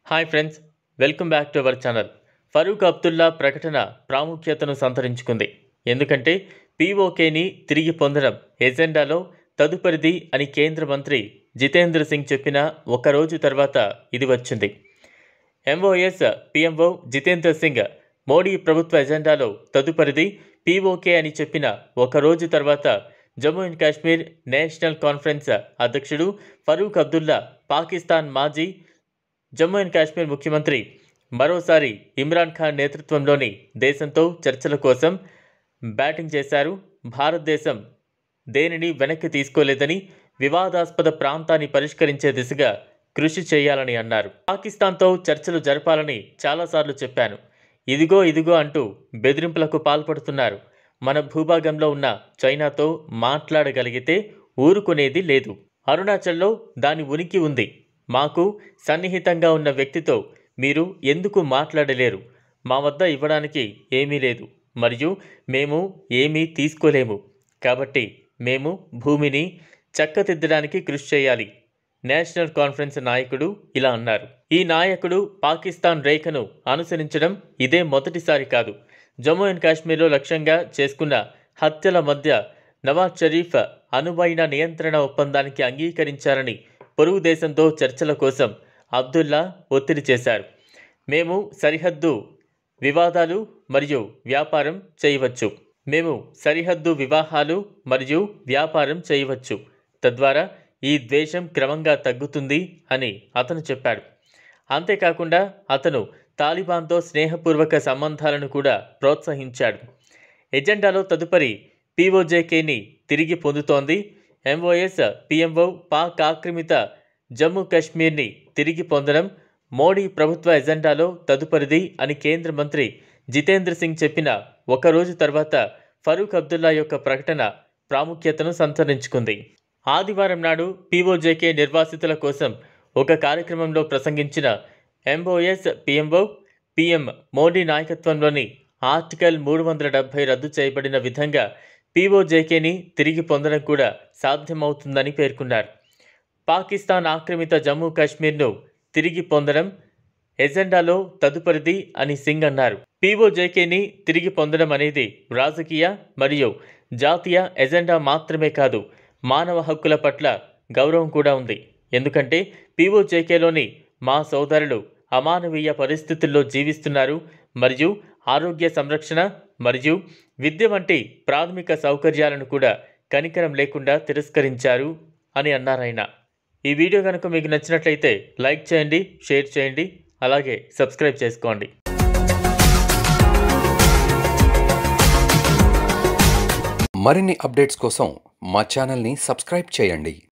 hi friends welcome back to our channel Farooq Abdullah ప్రకటన ప్రాముఖ్యతను సంతరించుకుంది ఎందుకంటే పీఓకేని తిరిగి పొందడం ఎజెండాలో తదుపరిది అని కేంద్ర మంత్రి జితేంద్ర సింగ్ చెప్పిన ఒక రోజు తర్వాత ఇది వచ్చింది ఎంఓఎస్ పిఎంఓ జితేంద్ర సింగ్ మోడీ ప్రభుత్వ ఎజెండాలో తదుపరిది పీఓకే అని చెప్పిన ఒక రోజు తర్వాత Jammu and Kashmir National Conference అధ్యక్షుడు ఫరూక్ అబ్దుల్లా పాకిస్తాన్ మాజీ జమ్మూ అండ్ కాశ్మీర్ ముఖ్యమంత్రి మరోసారి ఇమ్రాన్ ఖాన్ నేతృత్వంలోని దేశంతో చర్చల కోసం బ్యాటింగ్ చేశారు భారతదేశం దేనిని వెనక్కి తీసుకోలేదని వివాదాస్పద ప్రాంతాన్ని పరిష్కరించే దిశగా కృషి చేయాలని అన్నారు పాకిస్తాన్తో చర్చలు జరపాలని చాలాసార్లు చెప్పాను ఇదిగో ఇదిగో అంటూ బెదిరింపులకు పాల్పడుతున్నారు మన భూభాగంలో ఉన్న చైనాతో మాట్లాడగలిగితే ఊరుకునేది లేదు అరుణాచల్లో దాని ఉనికి ఉంది మాకు సన్నిహితంగా ఉన్న వ్యక్తితో మీరు ఎందుకు మాట్లాడలేరు మా వద్ద ఇవ్వడానికి ఏమీ లేదు మరియు మేము ఏమీ తీసుకోలేము కాబట్టి మేము భూమిని చక్కదిద్దడానికి కృషి చేయాలి నేషనల్ కాన్ఫరెన్స్ నాయకుడు ఇలా అన్నారు ఈ నాయకుడు పాకిస్తాన్ రేఖను అనుసరించడం ఇదే మొదటిసారి కాదు జమ్మూ అండ్ కాశ్మీర్లో లక్ష్యంగా చేసుకున్న హత్యల మధ్య నవాజ్ షరీఫ్ అనువైన నియంత్రణ ఒప్పందానికి అంగీకరించారని పొరుగు దేశంతో చర్చల కోసం అబ్దుల్లా ఒత్తిడి చేశారు మేము సరిహద్దు వివాదాలు మరియు వ్యాపారం చేయవచ్చు మేము సరిహద్దు వివాహాలు మరియు వ్యాపారం చేయవచ్చు తద్వారా ఈ ద్వేషం క్రమంగా తగ్గుతుంది అని అతను చెప్పాడు అంతేకాకుండా అతను తాలిబాన్తో స్నేహపూర్వక సంబంధాలను కూడా ప్రోత్సహించాడు ఎజెండాలో తదుపరి పీఓజేకేని తిరిగి పొందుతోంది ఎంఓఎస్ పిఎంఓ పాక్ ఆక్రమిత జమ్మూ కాశ్మీర్ని తిరిగి పొందడం మోడీ ప్రభుత్వ ఎజెండాలో తదుపరిది అని కేంద్ర మంత్రి జితేంద్ర సింగ్ చెప్పిన ఒక రోజు తర్వాత ఫరూక్ అబ్దుల్లా యొక్క ప్రకటన ప్రాముఖ్యతను సంతరించుకుంది ఆదివారం నాడు పీఓజేకే నిర్వాసితుల కోసం ఒక కార్యక్రమంలో ప్రసంగించిన ఎంఓఎస్ పిఎంఓ పిఎం మోడీ నాయకత్వంలోని ఆర్టికల్ మూడు వందల డెబ్బై రద్దు చేయబడిన విధంగా పీఓజేకేని తిరిగి పొందడం కూడా సాధ్యమవుతుందని పేర్కొన్నారు పాకిస్తాన్ ఆక్రమిత జమ్మూ కాశ్మీర్ను తిరిగి పొందడం ఎజెండాలో తదుపరిది అని సింగ్ అన్నారు పీఓజేకేని తిరిగి పొందడం అనేది రాజకీయ మరియు జాతీయ ఎజెండా మాత్రమే కాదు మానవ హక్కుల పట్ల గౌరవం కూడా ఉంది ఎందుకంటే పీఓజేకేలోని మా సోదరులు అమానవీయ పరిస్థితుల్లో జీవిస్తున్నారు మరియు ఆరోగ్య సంరక్షణ మరియు విద్య వంటి ప్రాథమిక సౌకర్యాలను కూడా కనికరం లేకుండా తిరస్కరించారు అని అన్నారాయన ఈ వీడియో కనుక మీకు నచ్చినట్లయితే లైక్ చేయండి షేర్ చేయండి అలాగే సబ్స్క్రైబ్ చేసుకోండి మరిన్ని అప్డేట్స్ కోసం మా ఛానల్ని సబ్స్క్రైబ్ చేయండి